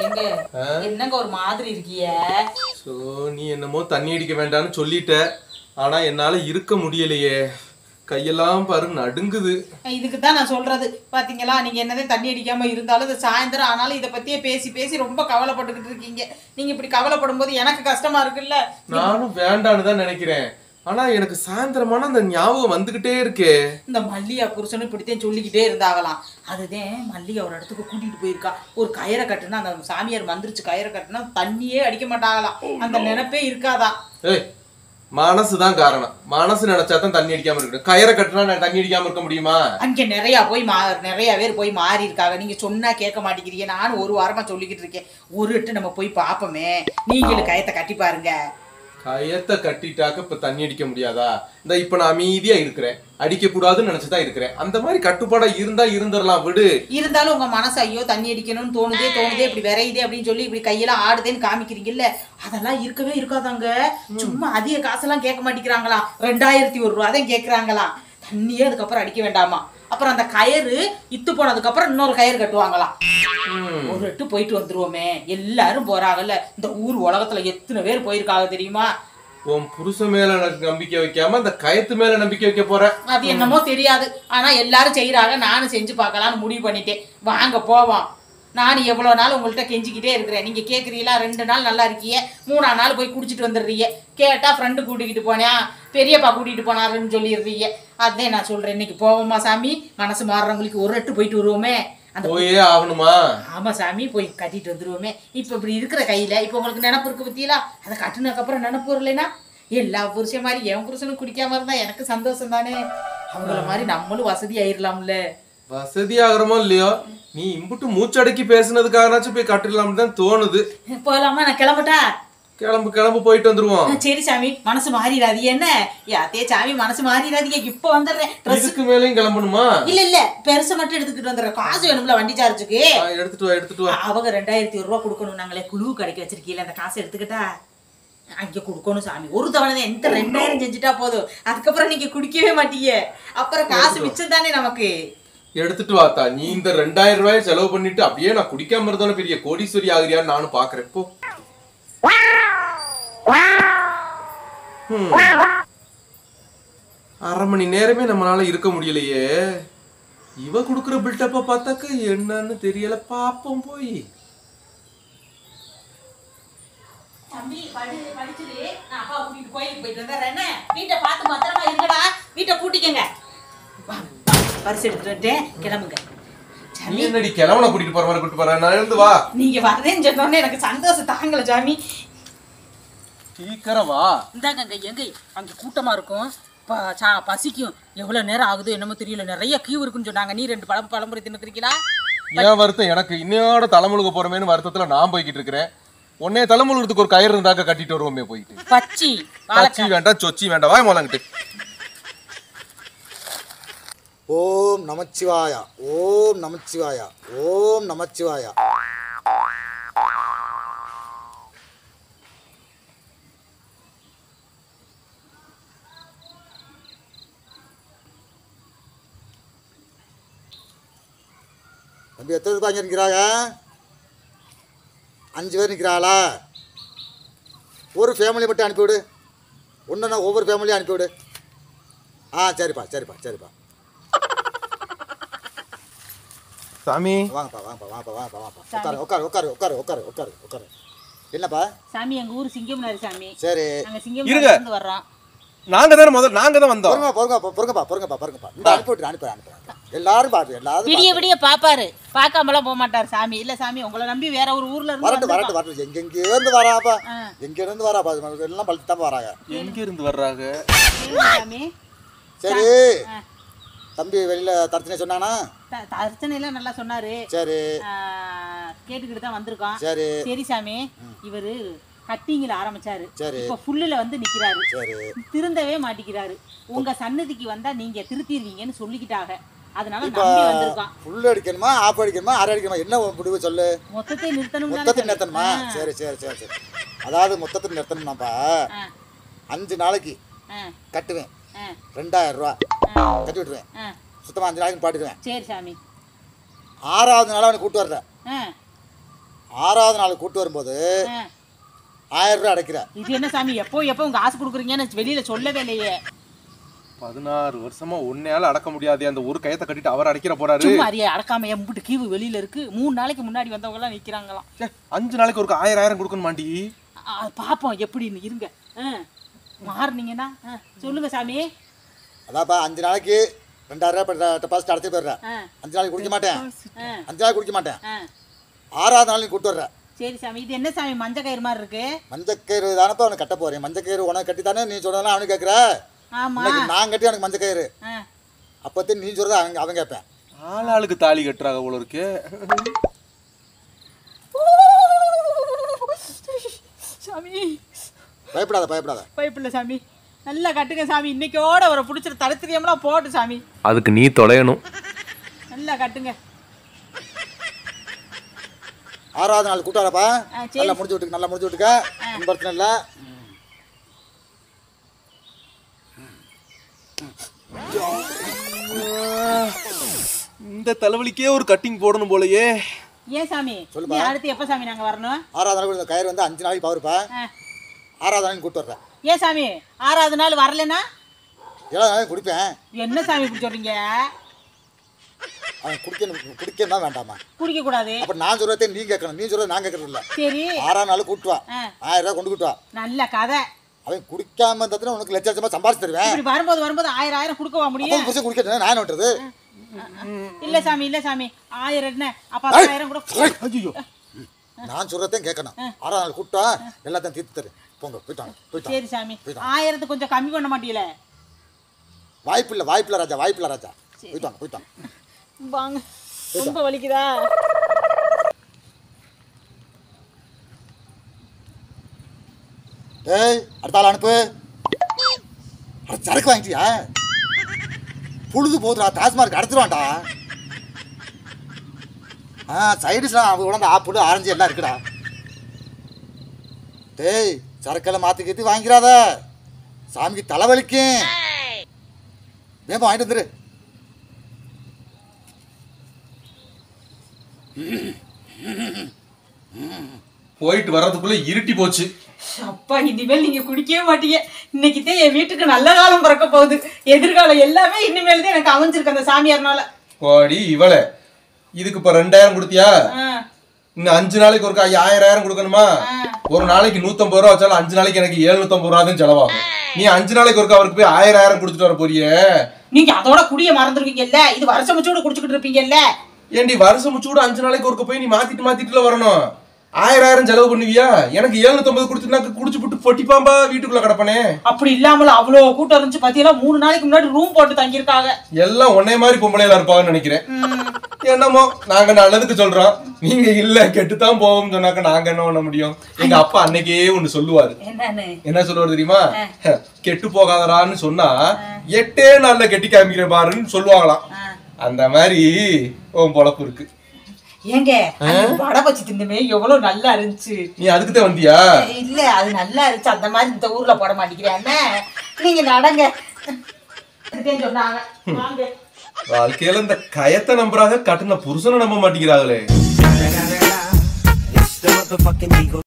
எங்க என்னங்க ஒரு மாதிரி இருக்கிய ஸோ நீ என்னமோ தண்ணி அடிக்க வேண்டாம்னு சொல்லிட்ட ஆனா என்னால இருக்க முடியலையே கையெல்லாம் பாரு நடுங்குது இதுக்கு தான் நான் சொல்றது பாத்தீங்களா நீங்க என்னதே தண்ணி அடிக்காம இருந்தாலும் இது சாயந்தரம் ஆனாலும் இதை பத்தியே பேசி பேசி ரொம்ப கவலைப்பட்டுக்கிட்டு இருக்கீங்க நீங்க இப்படி கவலைப்படும் போது எனக்கு கஷ்டமா இருக்குல்ல நானும் வேண்டான்னு தான் நினைக்கிறேன் ஆனா எனக்கு சாயந்தரமான அந்த ஞாபகம் வந்துகிட்டே இருக்கே இந்த மல்லிகா புருஷனும் இப்படித்தான் சொல்லிக்கிட்டே இருந்தாகலாம் அதுதான் மல்லிகா ஒரு இடத்துக்கு கூட்டிட்டு போயிருக்கா ஒரு கயிறை கட்டுனா அந்த சாமியார் மந்திரிச்சு கயிறை கட்டுனா தண்ணியே அடிக்க மாட்டாங்களாம் அந்த நினைப்பே இருக்காதான் ஏய் மனசு தான் காரணம் மனசு நினைச்சா தான் தண்ணி அடிக்காம இருக்கணும் கயிறை கட்டினா நான் தண்ணி அடிக்காம இருக்க முடியுமா அங்க நிறைய போய் மா நிறைய பேர் போய் மாறி இருக்காங்க நீங்க சொன்னா கேட்க மாட்டேங்கிறீங்க நானும் ஒரு வாரமா சொல்லிக்கிட்டு இருக்கேன் ஒரு எட்டு நம்ம போய் பார்ப்போமே நீங்களும் கயத்தை கட்டி பாருங்க கயத்தை கட்டிட்டாக்க இப்ப தண்ணி அடிக்க முடியாதா இந்த இப்ப நான் அமைதியா இருக்கிறேன் அடிக்க கூடாதுன்னு நினைச்சுதான் இருக்கிறேன் அந்த மாதிரி கட்டுப்பாடா இருந்தா இருந்துடலாம் விடு இருந்தாலும் உங்க மனசு ஐயோ தண்ணி அடிக்கணும்னு தோணுதே தோணுதே இப்படி விரையுதே அப்படின்னு சொல்லி இப்படி கையெல்லாம் ஆடுதேன்னு காமிக்கிறீங்கல்ல அதெல்லாம் இருக்கவே இருக்காதாங்க சும்மா அதிக காசெல்லாம் கேட்க மாட்டேங்கிறாங்களாம் ரெண்டாயிரத்தி ஒரு ரூபா தான் கேட்கறாங்களாம் தண்ணியே அதுக்கப்புறம் அடிக்க வேண்டாமா அப்புறம் அந்த கயிறு இத்து போனதுக்கு அப்புறம் இன்னொரு கயிறு கட்டுவாங்களாம் ம். ஒரு எட்டு போயிட்டு வந்துருவோமே எல்லாரும் போறாங்கல்ல இந்த ஊர் உலகத்துல எத்தனை பேர் போயிருக்காங்க தெரியுமா உன் புருஷன் மேல எனக்கு நம்பிக்கை வைக்காம அந்த கயத்து மேல நம்பிக்கை வைக்க போற அது என்னமோ தெரியாது ஆனா எல்லாரும் செய்யறாங்க நானும் செஞ்சு பார்க்கலாம்னு முடிவு பண்ணிட்டேன் வாங்க போவோம் நான் எவ்வளோ நாள் உங்கள்கிட்ட கெஞ்சிக்கிட்டே இருக்கிறேன் நீங்கள் கேட்குறீங்களா ரெண்டு நாள் நல்லா இருக்கீங்க மூணாம் நாள் போய் குடிச்சிட்டு வந்துடுறீங்க கேட்டால் ஃப்ரெண்டு கூட்டிக்கிட்டு போனேன் பெரியப்பா கூட்டிகிட்டு போனாருன்னு சொல்லிடுறீங்க அதே நான் சொல்கிறேன் இன்னைக்கு போவோமா சாமி மனசு மாறுறவங்களுக்கு ஒரு எட்டு போயிட்டு வருவோமே அந்த போயே ஆகணுமா ஆமாம் சாமி போய் கட்டிட்டு வந்துருவோமே இப்போ இப்படி இருக்கிற கையில் இப்போ உங்களுக்கு நினப்பு இருக்கு பத்தியலா அதை கட்டுனதுக்கப்புறம் நினப்பு வரலைன்னா எல்லா புருஷன் மாதிரி என் புருஷனும் குடிக்காம இருந்தா எனக்கு சந்தோஷம் தானே அவங்கள மாதிரி நம்மளும் வசதி ஆயிரலாம்ல வசதி ஆகிறோமோ இல்லையோ நீ இம்புட்டு மூச்சடக்கி பேசுனதுக்காகனாச்சும் போய் கட்டிடலாம்னு தான் தோணுது போகலாமா நான் கிளம்பட்டா கிளம்பு கிளம்பு போயிட்டு வந்துருவோம் சரி சாமி மனசு மாறிடாது என்ன யாத்தே சாமி மனசு மாறிடாதீங்க இப்போ வந்துடுறேன் ட்ரெஸ் இதுக்கு மேலேயும் கிளம்பணுமா இல்ல இல்ல பெருசை மட்டும் எடுத்துக்கிட்டு வந்துடுறேன் காசு வேணும்ல வண்டி சார்ஜுக்கு ஆ, எடுத்துட்டு வா எடுத்துட்டு வா அவங்க ரெண்டாயிரத்தி ஒரு ரூபா கொடுக்கணும் நாங்களே குழு கடைக்கு வச்சிருக்கீங்களா அந்த காசை எடுத்துக்கிட்டா அங்க கொடுக்கணும் சாமி ஒரு தவணை தான் எந்த ரெண்டாயிரம் செஞ்சுட்டா போதும் அதுக்கப்புறம் நீங்க குடிக்கவே மாட்டீங்க அப்புறம் காசு மிச்சம் தானே நமக்கு எடுத்துட்டு வாத்தா நீ இந்த ரெண்டாயிரம் ரூபாய் செலவு பண்ணிட்டு அப்படியே நான் குடிக்காம இருந்தோன்னு பெரிய கோடீஸ்வரி ஆகுறியான்னு நானும் பாக்குறேன் போ ஹம். அரை மணி நேரமே நம்மளால இருக்க முடியலையே இவ குடுக்குற பில்டப்ப பார்த்தாக்க என்னன்னு தெரியல பாப்போம் போய் தம்பி படு படிச்சுட்டு நான் அப்பா கூட்டிட்டு கோயிலுக்கு போயிட்டு வந்துடுறேன் என்ன வீட்டை பார்த்து பத்திரமா இருங்கடா வீட்டை கூட்டிக்கங்க வா, வா, பரிசு எடுத்துட்டு வந்துட்டேன் கிளம்புங்க நீ சாமி என்னடி கிழவனை கூட்டிட்டு போற மாதிரி கூட்டிட்டு போறேன் நான் இருந்து வா நீங்க வரதேன்னு சொன்னோடனே எனக்கு சந்தோஷம் தாங்கல சாமி சீக்கிரம் வா இந்தாங்க அங்க எங்க அங்க கூட்டமா இருக்கும் ப- சா பசிக்கும் எவ்வளவு நேரம் ஆகுது என்னமோ தெரியல நிறைய கியூ இருக்குன்னு சொன்னாங்க நீ ரெண்டு பழம் பழமுறை தின்னுக்கிறீங்களா ஏன் வருத்தம் எனக்கு இன்னையோட தலைமுழுக போறமேன்னு வருத்தத்துல நான் போய்கிட்டு இருக்கிறேன் உன்னைய தலைமுழுகிறதுக்கு ஒரு கயிறு இருந்தாக்க கட்டிட்டு வருவோமே போயிட்டு பச்சி பச்சி வேண்டாம் சொச்சி வேண்டாம் வாய் முதலங்கிட்டு ஓம் நமச்சிவாய ஓம் நமச்சிவாய ஓம் நமச்சிவாய தம்பி எத்தனை பேர் அங்கே நிற்கிறாங்க அஞ்சு பேர் நிற்கிறாளா ஒரு ஃபேமிலி மட்டும் அனுப்பிவிடு ஒன்றுன்னா ஒவ்வொரு ஃபேமிலியும் அனுப்பிவிடு ஆ சரிப்பா சரிப்பா சரிப்பா சாமி வாங்கப்பா வாங்கப்பா வாங்கப்பா வாங்கப்பா வாங்கப்பா உட்காரு உட்காரு உட்காரு உட்காரு உட்காரு உட்காரு உட்காரு என்னப்பா சாமி எங்க ஊர் சிங்கம்னாரு சாமி சரி நாங்க சிங்கம் இருங்க. இருந்து வர்றோம் நாங்க தானே முதல்ல நாங்க தான் வந்தோம் பொறுங்க பொறுங்கப்பா பொறுங்கப்பா பொறுங்கப்பா பொறுங்கப்பா இந்த அனுப்பி விட்டு அனுப்பி அனுப்புறேன் எல்லாரும் பாரு எல்லாரும் விடிய பாரு. விடிய பாப்பாரு பார்க்காமலாம் போக மாட்டார் சாமி இல்ல சாமி உங்களை நம்பி வேற ஒரு ஊர்ல இருந்து வரட்டும் வரட்டும் வரட்டும் எங்க எங்க இருந்து வராப்பா ஆ. எங்க இருந்து வராப்பா இது எல்லாம் பழுத்து தான் வராங்க எங்க இருந்து வர்றாங்க வந்திருக்கோம். சாமி சரி ஆ. தம்பி வெளியில தரத்தினே சொன்னானா த- தர்சனை எல்லாம் நல்லா சொன்னாரு சரி ஆ, கேட்டுக்கிட்டு தான் வந்திருக்கோம் சரி சரி சாமி இவரு கட்டிங்கில ஆரம்பிச்சாரு சரி. இப்ப ஃபுல்லுல வந்து நிக்கிறாரு சரி திருந்தவே மாட்டிக்கிறாரு உங்க சன்னதிக்கு வந்தா நீங்க திருத்திடுவீங்கன்னு சொல்லிக்கிட்டாங்க அதனால இப்போ நம்பி வந்திருக்கான் புல் அடிக்கணுமா ஆப்பு அடிக்கணுமா அரை அடிக்கணுமா என்ன முடிவு சொல்லு மொத்தத்தை நிறுத்தணும் மொத்தத்தில் நிறுத்தணுமா சரி சரி சரி சரி அதாவது மொத்தத்தில் நிறுத்தணும்னாப்பா அஞ்சு நாளைக்கு கட்டுவேன் ரெண்டாயிரம் ரூபா கட்டி விட்டுருவேன் சுத்தமாக அஞ்சு நாளைக்கு பாட்டுக்குவேன் சரி சாமி ஆறாவது நாள் அவனை கூட்டு வர்றேன் ஆ, ஆறாவது நாள் கூட்டு வரும்போது ஆ. ஆயிரம் ரூபாய் அடைக்கிற இது என்ன சாமி எப்போ எப்போ உங்க காசு கொடுக்குறீங்கன்னு வெளியில சொல்லவே இல்லையே பதினாறு வருஷமா ஒன்னையால அடக்க முடியாது அந்த ஒரு கயத்தை கட்டிட்டு அவர் அடைக்கிற போறாரு சும்மா அறிய அடக்காம எம்பிட்டு கீவு வெளியில இருக்கு மூணு நாளைக்கு முன்னாடி வந்தவங்க எல்லாம் நிக்கிறாங்களாம் ஏ, அஞ்சு நாளைக்கு ஒரு ஆயிரம் ஆயிரம் கொடுக்கணும் மாண்டி ஆ, பாப்போம் எப்படின்னு இருங்க ஆ, மாறுனீங்கன்னா ஆ, சொல்லுங்க சாமி அதான்ப்பா அஞ்சு நாளைக்கு ரெண்டாயிரம் ரூபாய் டெபாசிட் அடைச்சி போயிடுறேன் ஆ, அஞ்சு நாளைக்கு குடிக்க மாட்டேன் ஆ, அஞ்சு நாளைக்கு குடிக்க மாட்டேன் ஆ. ஆறாவது நாள் நீ கூட்டு வர்ற சரி சாமி இது என்ன சாமி மஞ்ச கயிறு மாதிரி இருக்கு மஞ்சக்கயிறு தானப்பா அவனுக்கு கட்ட போறேன் மஞ்சக்கயிறு உனக்கு கட்டி தானே நீ சொல்றதெல்லாம் அவனுக்கு கேட்குற ஆமா இன்னைக்கு நான் கட்டி அவனுக்கு மஞ்சக்கயிறு ஆ. அப்போத்தே நீ சொல்றத அவங்க அவன் கேட்பேன் ஆளாளுக்கு தாலி கட்டுறாங்க போல இருக்கு சாமி பயப்படாத பயப்படாத பயப்பில்ல சாமி நல்லா கட்டுங்க சாமி இன்னைக்கோட ஒரு பிடிச்சிரு தடுத்திரியம்லாம் போட்டு சாமி அதுக்கு நீ தொலையணும் நல்லா கட்டுங்க ஆறாவது நாள் கூட்டாரப்பா ஆ, சரி. நல்லா முடிஞ்சு விட்டுக்க நல்லா முடிஞ்சு விட்டுக்க ஒன்றும் பிரச்சனை இல்லை இந்த தலைவலிக்கே ஒரு கட்டிங் போடணும் போலயே ஏன் சாமி சொல்லுப்பா. நீ அடுத்து எப்போ சாமி நாங்கள் வரணும் ஆறாவது நாள் இந்த கயிறு வந்து அஞ்சு நாளைக்கு பவருப்பா ஆ. ஆறாவது நாள் கூட்டு வர்றேன் ஏன் சாமி ஆறாவது நாள் வரலனா ஏழாவது நாள் குடிப்பேன் என்ன சாமி இப்படி சொல்றீங்க அவன் குடிக்க குடிக்கணும் தான் வேண்டாமா குடிக்க கூடாது அப்போ நான் சொல்றதே நீ கேட்கணும் நீ சொல்றது நான் கேட்கறது இல்லை சரி ஆறாவது நாள் கூட்டு வா ஆ. ஆயிரம் ரூபாய் கொண்டு கூட்டு வா நல்ல கதை அவன் குடிக்காம இருந்ததுன்னா உனக்கு லட்ச லட்சமா சம்பாதிச்சு தருவேன் இப்படி வரும்போது வரும்போது ஆயிரம் ஆயிரம் கொடுக்கவா அப்போ முடியும் புதுசு குடிக்கணும் நான் என்ன பண்றது இல்ல சாமி இல்ல சாமி ஆயிரம் என்ன அப்ப ஏய், ஆயிரம் கூட ஏய், ஐயோ நான் சொல்றதையும் கேட்கணும் ஆறாவது நாள் கூட்டா எல்லாத்தையும் தீர்த்து தரு போங்க போயிட்டாங்க போயிட்டாங்க சரி சாமி ஆயிரத்து கொஞ்சம் கம்மி பண்ண மாட்டீல வாய்ப்பு இல்லை வாய்ப்பு இல்லை ராஜா வாய்ப்பு இல்லை ராஜா போயிட்டாங்க போயிட்டாங்க வாங்க ரொம்ப வலிக்குதா ஏய் அடுத்த ஆள் அனுப்பு அட சரக்கு வாங்கிட்டியா புழுது போதுடா டாஸ்மார்க் அடைச்சிருவான்டா ஆ சைடிஸ்லாம் அவங்க உடம்பு ஆப்பிள் ஆரஞ்சு எல்லாம் இருக்குடா டேய் சரக்கெல்லாம் மாற்றி கீத்தி வாங்கிடாத சாமிக்கு தலைவலிக்கும் வேப்பா வாங்கிட்டு வந்துரு போயிட்டு வர்றதுக்குள்ள இருட்டி போச்சு அப்பா இனிமேல் நீங்க குடிக்கவே மாட்டீங்க இன்னைக்கு தான் என் வீட்டுக்கு நல்ல காலம் பிறக்க போகுது எதிர்காலம் எல்லாமே இனிமேல் தான் எனக்கு அமைஞ்சிருக்கு அந்த சாமியார்னால கோடி இவளே இதுக்கு இப்ப ரெண்டாயிரம் கொடுத்தியா ஆ, இன்னும் அஞ்சு நாளைக்கு ஒரு ஆயிரம் ஆயிரம் கொடுக்கணுமா ஒரு நாளைக்கு நூத்தம்பது ரூபா வச்சாலும் அஞ்சு நாளைக்கு எனக்கு எழுநூத்தம்பது ரூபா தான் செலவாகும் நீ அஞ்சு நாளைக்கு ஒருக்கா அவருக்கு போய் ஆயிரம் ஆயிரம் கொடுத்துட்டு வர போறியே நீங்க அதோட குடிய மறந்துருவீங்கல்ல இது வருஷம் முச்சோட குடிச்சுக்கிட்டு இருப்பீங்கல்ல ஏண்டி வருஷம் முச்சூட அஞ்சு நாளைக்கு ஒருக்க போய் நீ மாத்திட்டு மாத்திட்டுல வரணும் ஆயிரம் ஆயிரம் செலவு பண்ணுவியா எனக்கு எழுநூத்தம்பது கொடுத்துனா குடிச்சு புட்டு பொட்டிப்பாம்பா வீட்டுக்குள்ள கிடப்பனே அப்படி இல்லாமல் அவ்வளோ கூட்டம் இருந்துச்சு பாத்தீங்களா மூணு நாளைக்கு முன்னாடி ரூம் போட்டு தங்கியிருக்காங்க எல்லாம் உன்னை மாதிரி பொம்பளையில இருப்பாங்கன்னு நினைக்கிறேன் என்னமோ நாங்க நல்லதுக்கு சொல்றோம் நீங்க இல்ல கெட்டுத்தான் போவோம் சொன்னாக்க நாங்க என்ன பண்ண முடியும் எங்க அப்பா அன்னைக்கே ஒண்ணு சொல்லுவாரு என்னன்னு என்ன சொல்லுவாரு தெரியுமா கெட்டு போகாதடான்னு சொன்னா எட்டே நாள்ல கெட்டி காமிக்கிற பாருன்னு சொல்லுவாங்களாம் அந்த மாதிரி உன் பொழப்பு இருக்கு ஏங்க அன்னைக்கு வடை வச்சு தின்னுமே எவ்வளவு நல்லா இருந்துச்சு நீ அதுக்கு தான் வந்தியா இல்ல அது நல்லா இருந்துச்சு அந்த மாதிரி இந்த ஊர்ல போட மாட்டேங்கிறேன் நீங்க நடங்க இதுதான் சொன்னாங்க வாங்க வாழ்க்கையில இந்த கயத்தை நம்புறாங்க கட்டுன புருஷனை நம்ப மாட்டேங்கிறாங்களே It's the motherfucking Eagle.